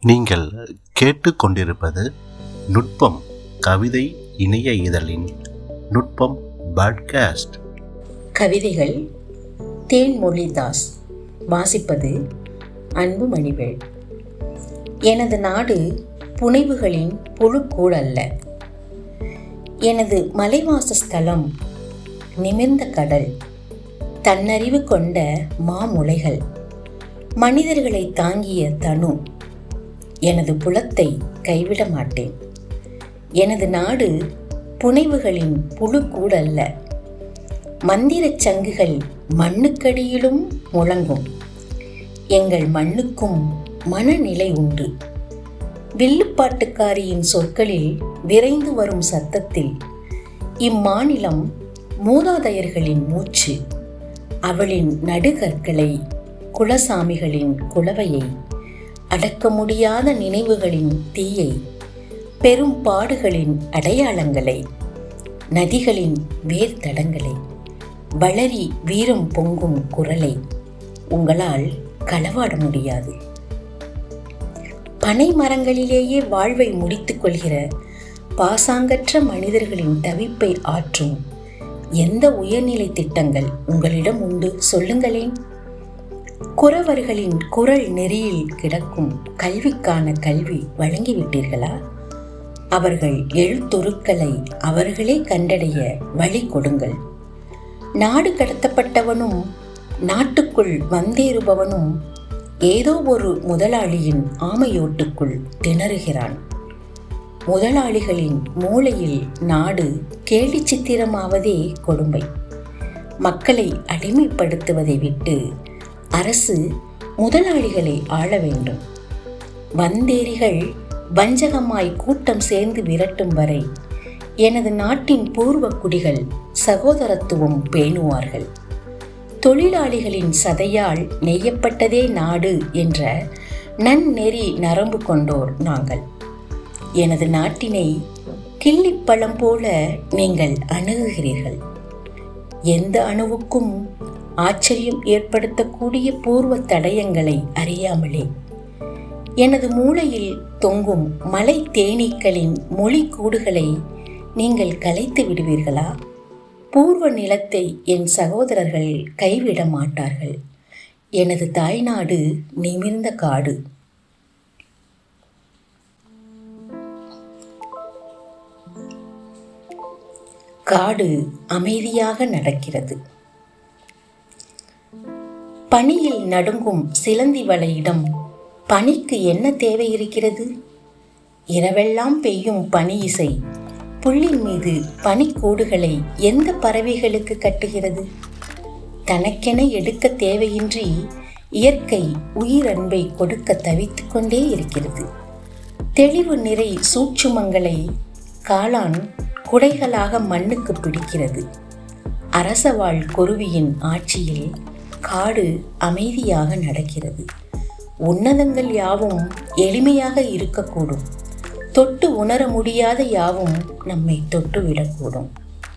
நீங்கள் கேட்டுக்கொண்டிருப்பது நுட்பம் கவிதை இணைய இதழின் நுட்பம் பாட்காஸ்ட் கவிதைகள் தேன்மொழிதாஸ் வாசிப்பது அன்பு மணிவேள் எனது நாடு புனைவுகளின் புழுக்கூடல்ல எனது மலைவாசஸ்தலம் நிமிர்ந்த கடல் தன்னறிவு கொண்ட மாமுலைகள் மனிதர்களை தாங்கிய தனு எனது புலத்தை கைவிட மாட்டேன் எனது நாடு புனைவுகளின் புழுக்கூடல்ல மந்திரச் சங்குகள் மண்ணுக்கடியிலும் முழங்கும் எங்கள் மண்ணுக்கும் மனநிலை உண்டு வில்லுப்பாட்டுக்காரியின் சொற்களில் விரைந்து வரும் சத்தத்தில் இம்மாநிலம் மூதாதையர்களின் மூச்சு அவளின் நடுகற்களை குலசாமிகளின் குலவையை அடக்க முடியாத நினைவுகளின் தீயை பெரும் பாடுகளின் அடையாளங்களை நதிகளின் வேர்த்தடங்களை வளரி வீரம் பொங்கும் குரலை உங்களால் களவாட முடியாது பனை மரங்களிலேயே வாழ்வை முடித்துக் கொள்கிற பாசாங்கற்ற மனிதர்களின் தவிப்பை ஆற்றும் எந்த உயர்நிலை திட்டங்கள் உங்களிடம் உண்டு சொல்லுங்களேன் குறவர்களின் குரல் நெறியில் கிடக்கும் கல்விக்கான கல்வி வழங்கிவிட்டீர்களா அவர்கள் எழுத்துருக்களை அவர்களே கண்டடைய வழி கொடுங்கள் நாடு கடத்தப்பட்டவனும் நாட்டுக்குள் வந்தேறுபவனும் ஏதோ ஒரு முதலாளியின் ஆமையோட்டுக்குள் திணறுகிறான் முதலாளிகளின் மூளையில் நாடு கேலி சித்திரமாவதே கொடுமை மக்களை அடிமைப்படுத்துவதை விட்டு அரசு முதலாளிகளை ஆள வேண்டும் வந்தேரிகள் வஞ்சகமாய் கூட்டம் சேர்ந்து விரட்டும் வரை எனது நாட்டின் பூர்வ குடிகள் சகோதரத்துவம் பேணுவார்கள் தொழிலாளிகளின் சதையால் நெய்யப்பட்டதே நாடு என்ற நன்னெறி நரம்பு கொண்டோர் நாங்கள் எனது நாட்டினை கிள்ளிப்பழம் போல நீங்கள் அணுகுகிறீர்கள் எந்த அணுவுக்கும் ஆச்சரியம் ஏற்படுத்தக்கூடிய பூர்வ தடயங்களை அறியாமலே எனது மூளையில் தொங்கும் மலை தேனீக்களின் மொழி கூடுகளை நீங்கள் கலைத்து விடுவீர்களா பூர்வ நிலத்தை என் சகோதரர்கள் கைவிட மாட்டார்கள் எனது தாய்நாடு நிமிர்ந்த காடு காடு அமைதியாக நடக்கிறது பனியில் நடுங்கும் சிலந்தி வலையிடம் பனிக்கு என்ன தேவை இருக்கிறது இரவெல்லாம் பெய்யும் பனி இசை புள்ளின் மீது பனிக்கூடுகளை எந்த பறவைகளுக்கு கட்டுகிறது தனக்கென எடுக்க தேவையின்றி இயற்கை உயிரன்பை கொடுக்க தவித்து கொண்டே இருக்கிறது தெளிவு நிறை சூட்சுமங்களை காளான் குடைகளாக மண்ணுக்கு பிடிக்கிறது அரசவாழ் குருவியின் ஆட்சியில் காடு அமைதியாக நடக்கிறது உன்னதங்கள் யாவும் எளிமையாக இருக்கக்கூடும் தொட்டு உணர முடியாத யாவும் நம்மை தொட்டு விடக்கூடும்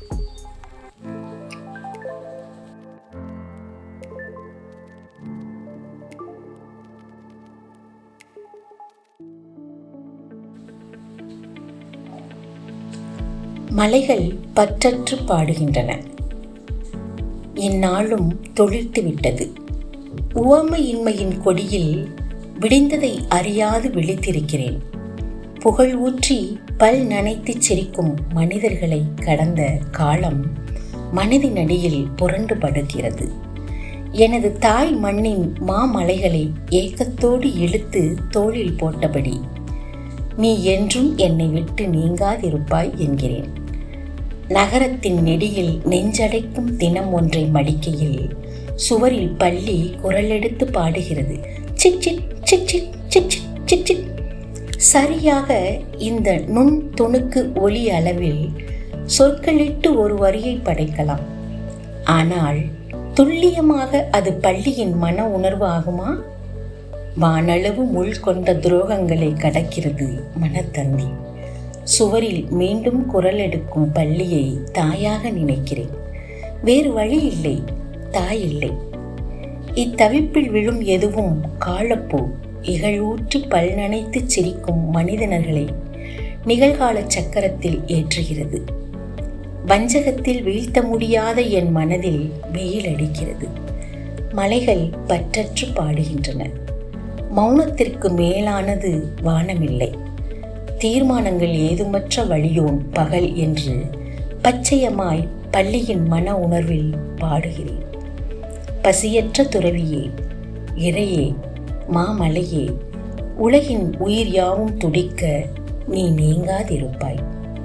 மலைகள் பற்றற்று பாடுகின்றன இந்நாளும் தொழிர்த்து விட்டது உவமையின்மையின் கொடியில் விடிந்ததை அறியாது விழித்திருக்கிறேன் புகழ் ஊற்றி பல் நனைத்து சிரிக்கும் மனிதர்களை கடந்த காலம் மனதின் அடியில் புரண்டு படுகிறது எனது தாய் மண்ணின் மாமலைகளை ஏக்கத்தோடு இழுத்து தோளில் போட்டபடி நீ என்றும் என்னை விட்டு நீங்காதிருப்பாய் என்கிறேன் நகரத்தின் நெடியில் நெஞ்சடைக்கும் தினம் ஒன்றை மடிக்கையில் சுவரில் பள்ளி குரலெடுத்து பாடுகிறது சிக் சிக் சிக் சிக் சிக் சிக் சிக் சிக் சரியாக இந்த நுண் துணுக்கு ஒளி அளவில் சொற்களிட்டு ஒரு வரியை படைக்கலாம் ஆனால் துல்லியமாக அது பள்ளியின் மன உணர்வு ஆகுமா வானளவு முள் கொண்ட துரோகங்களை கடக்கிறது மனத்தந்தி சுவரில் மீண்டும் குரல் எடுக்கும் பள்ளியை தாயாக நினைக்கிறேன் வேறு வழி இல்லை தாய் இல்லை இத்தவிப்பில் விழும் எதுவும் காலப்பூ இகழூற்றி பல் நனைத்து சிரிக்கும் மனிதனர்களை நிகழ்கால சக்கரத்தில் ஏற்றுகிறது வஞ்சகத்தில் வீழ்த்த முடியாத என் மனதில் வெயில் அடிக்கிறது மலைகள் பற்றற்று பாடுகின்றன மௌனத்திற்கு மேலானது வானமில்லை தீர்மானங்கள் ஏதுமற்ற வழியோன் பகல் என்று பச்சையமாய் பள்ளியின் மன உணர்வில் பாடுகிறேன் பசியற்ற துறவியே இறையே மாமலையே உலகின் உயிர் யாவும் துடிக்க நீ நீங்காதிருப்பாய்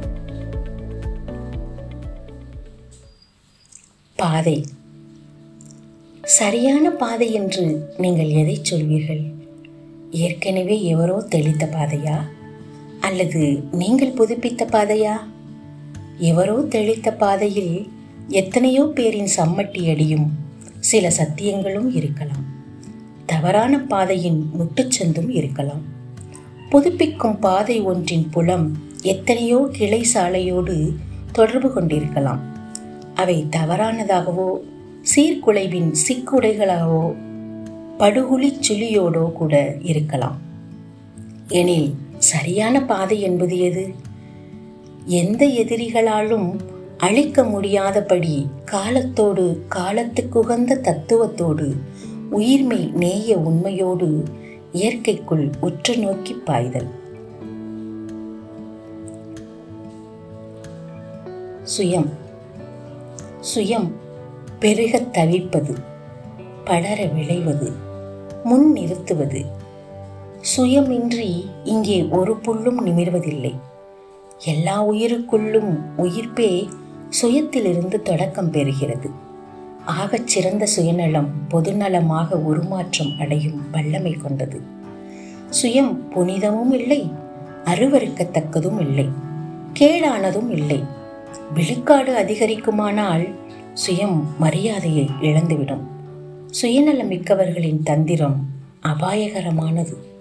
பாதை சரியான பாதை என்று நீங்கள் எதை சொல்வீர்கள் ஏற்கனவே எவரோ தெளித்த பாதையா அல்லது நீங்கள் புதுப்பித்த பாதையா எவரோ தெளித்த பாதையில் எத்தனையோ பேரின் சம்மட்டி அடியும் சில சத்தியங்களும் இருக்கலாம் தவறான பாதையின் முட்டுச்சந்தும் இருக்கலாம் புதுப்பிக்கும் பாதை ஒன்றின் புலம் எத்தனையோ கிளை சாலையோடு தொடர்பு கொண்டிருக்கலாம் அவை தவறானதாகவோ சீர்குலைவின் சிக்குடைகளாகவோ படுகுழிச் சுழியோடோ கூட இருக்கலாம் எனில் சரியான பாதை என்பது எது எந்த எதிரிகளாலும் அழிக்க முடியாதபடி காலத்தோடு காலத்துக்குகந்த தத்துவத்தோடு உயிர்மை நேய உண்மையோடு இயற்கைக்குள் உற்று நோக்கி பாய்தல் சுயம் சுயம் பெருகத் தவிர்ப்பது படர விளைவது முன் நிறுத்துவது சுயமின்றி இங்கே ஒரு புல்லும் நிமிர்வதில்லை எல்லா உயிருக்குள்ளும் உயிர்ப்பே சுயத்திலிருந்து தொடக்கம் பெறுகிறது ஆகச் சிறந்த சுயநலம் பொதுநலமாக உருமாற்றம் அடையும் வல்லமை கொண்டது சுயம் புனிதமும் இல்லை அருவருக்கத்தக்கதும் இல்லை கேடானதும் இல்லை விழுக்காடு அதிகரிக்குமானால் சுயம் மரியாதையை இழந்துவிடும் சுயநலம் மிக்கவர்களின் தந்திரம் அபாயகரமானது